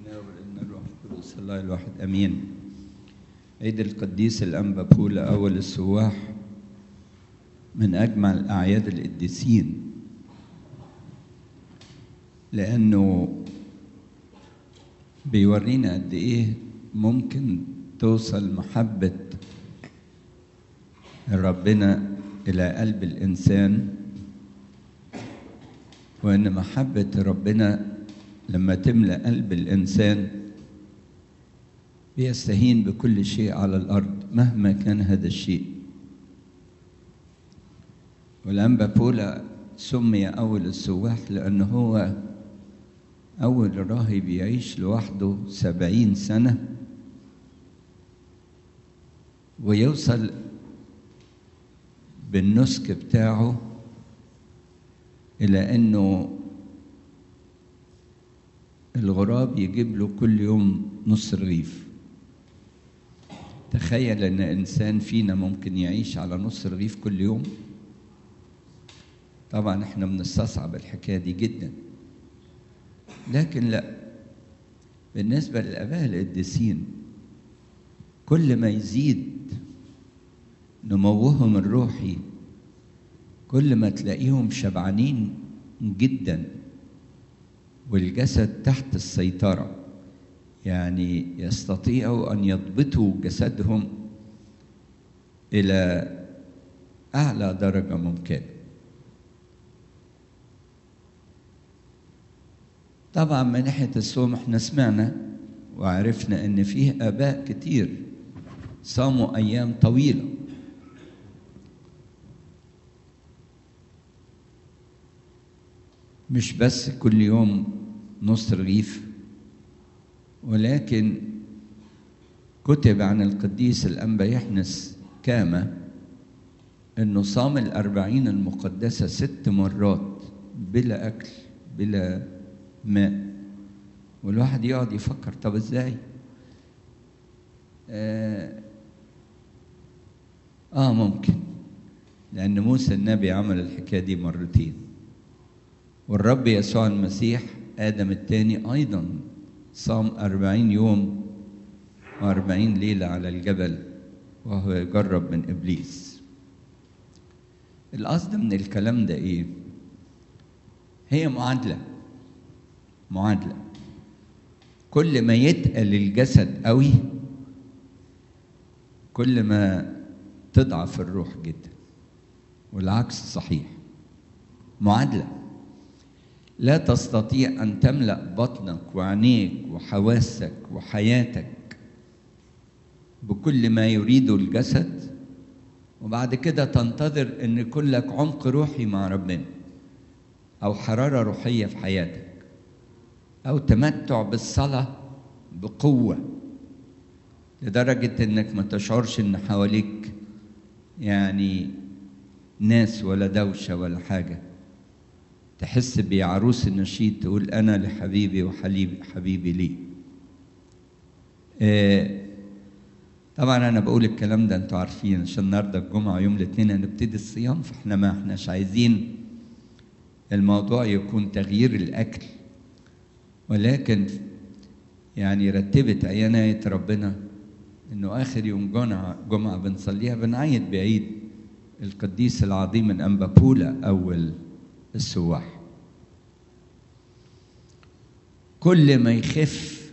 الله وابن الروح القدس الله الواحد امين عيد القديس الانبا بولا اول السواح من اجمل الاعياد القديسين لانه بيورينا قد ايه ممكن توصل محبه ربنا الى قلب الانسان وان محبه ربنا لما تملا قلب الانسان بيستهين بكل شيء على الارض مهما كان هذا الشيء والانبا بولا سمي اول السواح لانه هو اول راهب يعيش لوحده سبعين سنه ويوصل بالنسك بتاعه الى انه الغراب يجيب له كل يوم نص رغيف تخيل ان انسان فينا ممكن يعيش على نص رغيف كل يوم طبعا احنا بنستصعب الحكايه دي جدا لكن لا بالنسبه للاباء القديسين كل ما يزيد نموهم الروحي كل ما تلاقيهم شبعانين جدا والجسد تحت السيطرة يعني يستطيعوا أن يضبطوا جسدهم إلى أعلى درجة ممكنة طبعا من ناحية الصوم احنا سمعنا وعرفنا ان فيه آباء كتير صاموا أيام طويلة مش بس كل يوم نص رغيف ولكن كتب عن القديس الأنبا يحنس كاما انه صام الأربعين المقدسة ست مرات بلا أكل بلا ماء والواحد يقعد يفكر طب ازاي آه, آه ممكن لأن موسى النبي عمل الحكاية دي مرتين والرب يسوع المسيح آدم الثاني أيضا صام أربعين يوم وأربعين ليلة على الجبل وهو يجرب من إبليس القصد من الكلام ده إيه؟ هي معادلة معادلة كل ما يتقل الجسد قوي كل ما تضعف الروح جدا والعكس صحيح معادله لا تستطيع ان تملا بطنك وعينيك وحواسك وحياتك بكل ما يريده الجسد وبعد كده تنتظر ان يكون لك عمق روحي مع ربنا او حراره روحيه في حياتك او تمتع بالصلاه بقوه لدرجه انك ما تشعرش ان حواليك يعني ناس ولا دوشه ولا حاجه تحس بعروس النشيد تقول أنا لحبيبي وحبيبي حبيبي لي آه طبعا أنا بقول الكلام ده أنتوا عارفين عشان النهاردة الجمعة يوم الاثنين هنبتدي الصيام فإحنا ما إحناش عايزين الموضوع يكون تغيير الأكل ولكن يعني رتبت عناية ربنا إنه آخر يوم جمعة جمعة بنصليها بنعيد بعيد القديس العظيم الأنبا بولا أول السواح كل ما يخف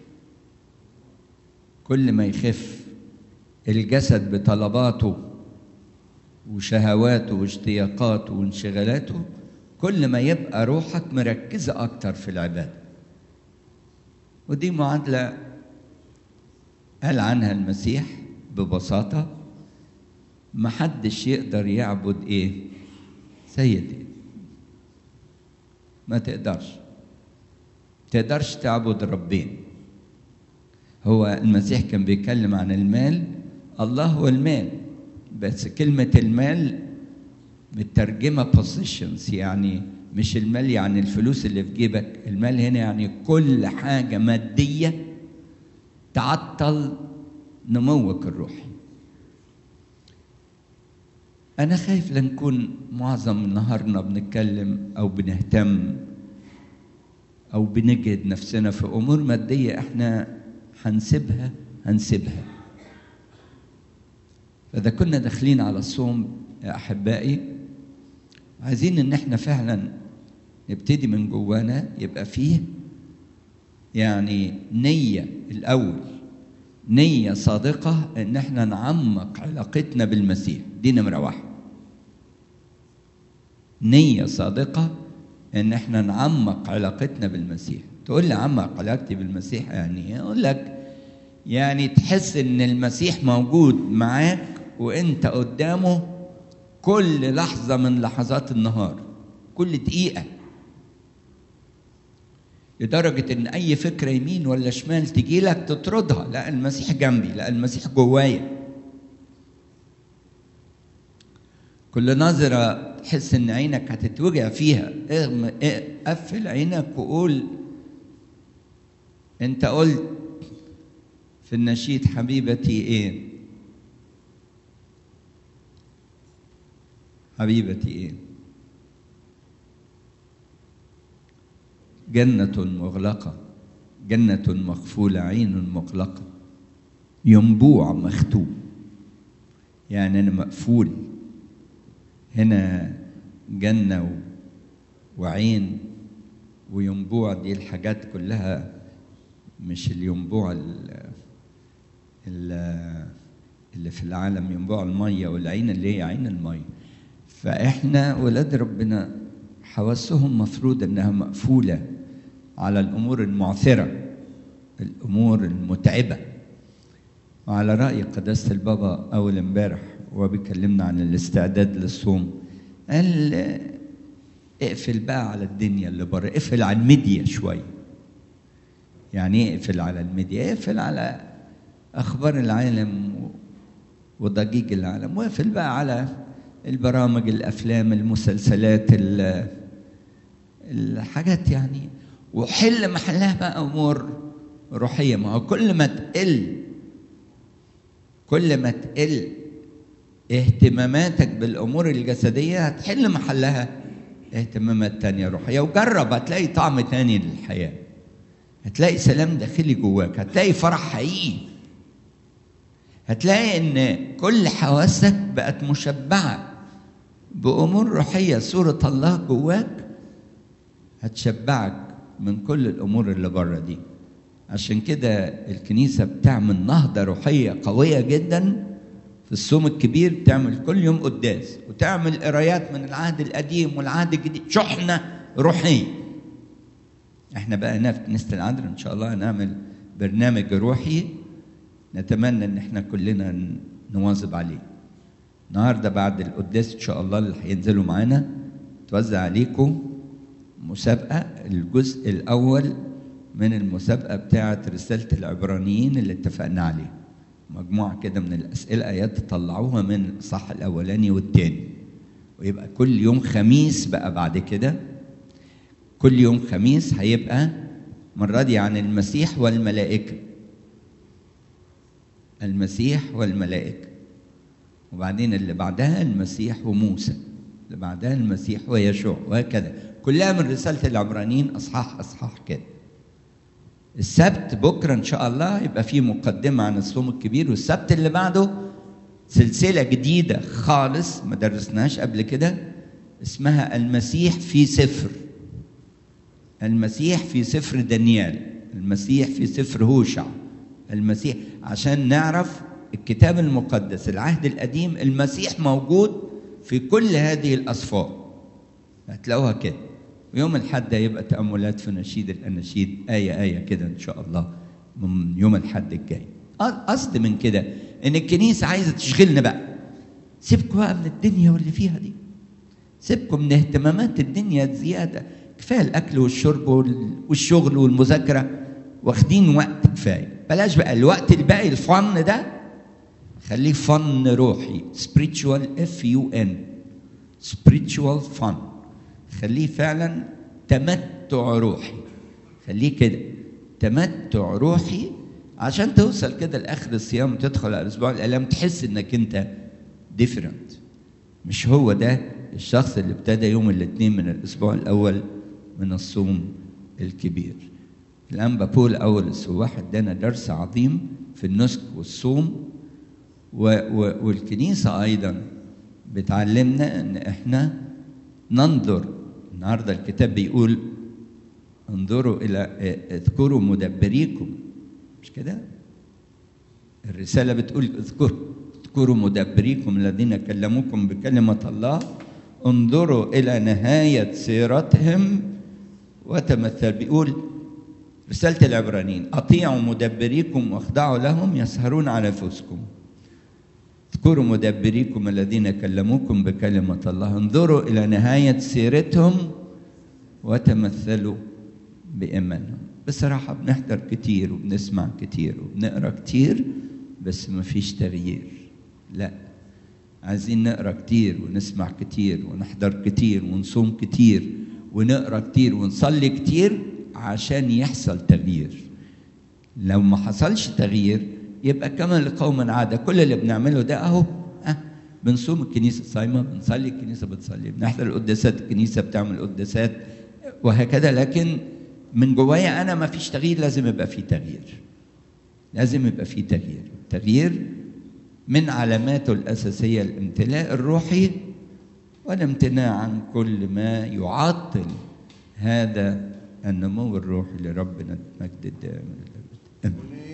كل ما يخف الجسد بطلباته وشهواته واشتياقاته وانشغالاته كل ما يبقى روحك مركزة أكتر في العبادة ودي معادلة قال عنها المسيح ببساطة محدش يقدر يعبد إيه سيدي ما تقدرش تقدرش تعبد ربين هو المسيح كان بيتكلم عن المال الله هو المال بس كلمة المال مترجمة positions يعني مش المال يعني الفلوس اللي في جيبك المال هنا يعني كل حاجة مادية تعطل نموك الروحي أنا خايف لنكون معظم نهارنا بنتكلم أو بنهتم او بنجهد نفسنا في امور ماديه احنا هنسيبها هنسيبها فاذا كنا داخلين على الصوم يا احبائي عايزين ان احنا فعلا نبتدي من جوانا يبقى فيه يعني نيه الاول نيه صادقه ان احنا نعمق علاقتنا بالمسيح دي نمره واحد نيه صادقه ان احنا نعمق علاقتنا بالمسيح تقول لي عمق علاقتي بالمسيح يعني اقول لك يعني تحس ان المسيح موجود معاك وانت قدامه كل لحظة من لحظات النهار كل دقيقة لدرجة إن أي فكرة يمين ولا شمال تجي لك تطردها لا المسيح جنبي لا المسيح جوايا كل نظرة تحس إن عينك هتتوجع فيها اغم قفل عينك وقول أنت قلت في النشيد حبيبتي إيه حبيبتي ايه جنة مغلقة جنة مقفولة عين مغلقة ينبوع مختوم يعني أنا مقفول هنا جنة و- وعين وينبوع دي الحاجات كلها مش الينبوع ال- ال- اللي في العالم ينبوع المية والعين اللي هي عين المية فإحنا ولاد ربنا حواسهم مفروض إنها مقفولة على الأمور المعثرة الأمور المتعبة وعلى رأي قداسة البابا أول امبارح وهو بيكلمنا عن الاستعداد للصوم قال آه، اقفل بقى على الدنيا اللي بره اقفل على الميديا شوية يعني ايه اقفل على الميديا اقفل على أخبار العالم و- وضجيج العالم واقفل بقى على البرامج الأفلام المسلسلات ال- الحاجات يعني وحل محلها بقى أمور روحية ما هو كل ما تقل كل ما تقل اهتماماتك بالامور الجسديه هتحل محلها اهتمامات تانية روحيه وجرب هتلاقي طعم تاني للحياه هتلاقي سلام داخلي جواك هتلاقي فرح حقيقي هتلاقي ان كل حواسك بقت مشبعه بامور روحيه صوره الله جواك هتشبعك من كل الامور اللي بره دي عشان كده الكنيسه بتعمل نهضه روحيه قويه جدا في الصوم الكبير بتعمل كل يوم قداس وتعمل قرايات من العهد القديم والعهد الجديد شحنه روحيه احنا بقى هنا في كنيسه العذراء ان شاء الله هنعمل برنامج روحي نتمنى ان احنا كلنا ن- نواظب عليه النهارده بعد القداس ان شاء الله اللي هينزلوا معانا توزع عليكم مسابقه الجزء الاول من المسابقه بتاعه رساله العبرانيين اللي اتفقنا عليها مجموعه كده من الاسئله ايات تطلعوها من الصح الاولاني والثاني ويبقى كل يوم خميس بقى بعد كده كل يوم خميس هيبقى المره دي عن المسيح والملائكه المسيح والملائكه وبعدين اللي بعدها المسيح وموسى اللي بعدها المسيح ويشوع وهكذا كلها من رسالة العبرانيين أصحاح أصحاح كده السبت بكرة إن شاء الله يبقى فيه مقدمة عن الصوم الكبير والسبت اللي بعده سلسلة جديدة خالص ما درسناهاش قبل كده اسمها المسيح في سفر المسيح في سفر دانيال المسيح في سفر هوشع المسيح عشان نعرف الكتاب المقدس العهد القديم المسيح موجود في كل هذه الأصفار هتلاقوها كده ويوم الحد هيبقى تأملات في نشيد الأناشيد آية آية كده إن شاء الله من يوم الحد الجاي قصد من كده إن الكنيسة عايزة تشغلنا بقى سيبكم بقى من الدنيا واللي فيها دي سيبكم من اهتمامات الدنيا الزيادة كفاية الأكل والشرب وال- والشغل والمذاكرة واخدين وقت كفاية بلاش بقى الوقت الباقي الفن ده خليه فن روحي spiritual F U N spiritual fun خليه فعلا تمتع روحي خليه كده تمتع روحي عشان توصل كده لاخر الصيام تدخل على اسبوع الالام تحس انك انت ديفرنت مش هو ده الشخص اللي ابتدى يوم الاثنين من الاسبوع الاول من الصوم الكبير الأنبا بول أولس هو واحد ادانا درس عظيم في النسك والصوم و و والكنيسة أيضا بتعلمنا إن إحنا ننظر النهاردة الكتاب بيقول انظروا إلى اذكروا مدبريكم مش كده؟ الرسالة بتقول اذكروا اذكروا مدبريكم الذين كلموكم بكلمة الله انظروا إلى نهاية سيرتهم وتمثل بيقول رسالة العبرانيين أطيعوا مدبريكم واخضعوا لهم يسهرون على أنفسكم اذكروا مدبريكم الذين كلموكم بكلمة الله انظروا إلى نهاية سيرتهم وتمثلوا بإيمانهم بصراحة بنحضر كتير وبنسمع كتير وبنقرا كتير بس ما فيش تغيير لا عايزين نقرا كتير ونسمع كتير ونحضر كتير ونصوم كتير ونقرا كتير ونصلي كتير عشان يحصل تغيير لو ما حصلش تغيير يبقى كما لقوم عاده كل اللي بنعمله ده اهو أه بنصوم الكنيسه صايمه بنصلي الكنيسه بتصلي بنحضر القداسات الكنيسه بتعمل قداسات وهكذا لكن من جوايا انا ما فيش تغيير لازم يبقى في تغيير لازم يبقى في تغيير التغيير من علاماته الاساسيه الامتلاء الروحي والامتناع عن كل ما يعطل هذا النمو الروحي لربنا المجد الدائم امين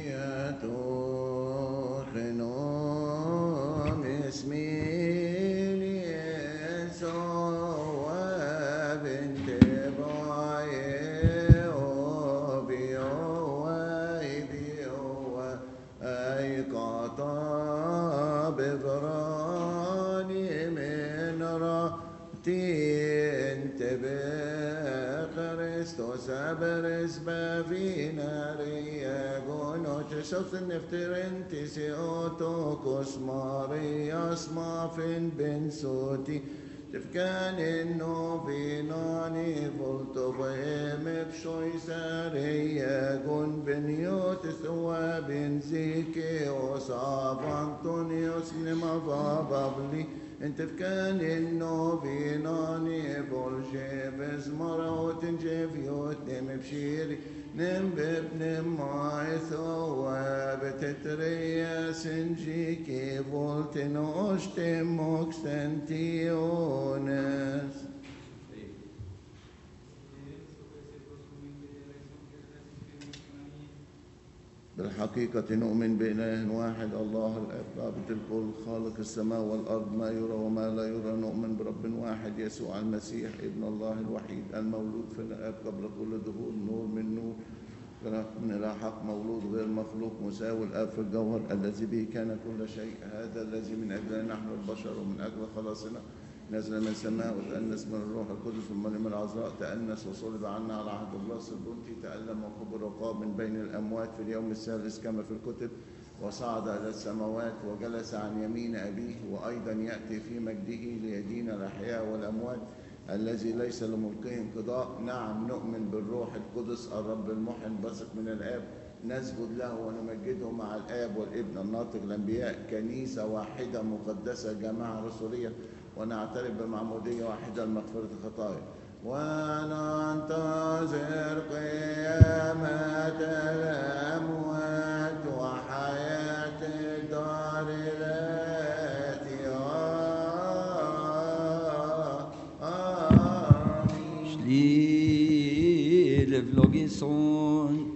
Sabres bavina ria gonotes of the nefterentis eotokos marias mafin ben soti تفكان النوفيناني فولتو بهم بشوي ساريا كن بنيوت ثوا بن زيكي وصاب أنطونيوس نما بابلي انت فكان النوفيناني بولشي بزمرة وتنجفيوت نم بشيري نم ببنم معي ثوا بتتريا سنجيكي فولتن أشتم مكسنتيونس بالحقيقة نؤمن بإله واحد الله الآب ضابط الكل خالق السماء والأرض ما يرى وما لا يرى نؤمن برب واحد يسوع المسيح ابن الله الوحيد المولود في الآب قبل كل ظهور نور من نور من إله حق مولود غير مخلوق مساوي الآب في الجوهر الذي به كان كل شيء هذا الذي من أجلنا نحن البشر ومن أجل خلاصنا نزل من السماء وتأنس من الروح القدس من مريم العذراء تأنس وصلب عنا على عهد الله البنطي تألم وقبر وقام من بين الأموات في اليوم الثالث كما في الكتب وصعد إلى السماوات وجلس عن يمين أبيه وأيضا يأتي في مجده ليدين الأحياء والأموات الذي ليس لملكه انقضاء نعم نؤمن بالروح القدس الرب المحن بثق من الآب نسجد له ونمجده مع الآب والابن الناطق الأنبياء كنيسة واحدة مقدسة جماعة رسولية ونعترف بمعمودية واحدة لمغفرة الخطايا وننتظر قيامة الأموات وحياة الدار التي آمين Schlieve Logisson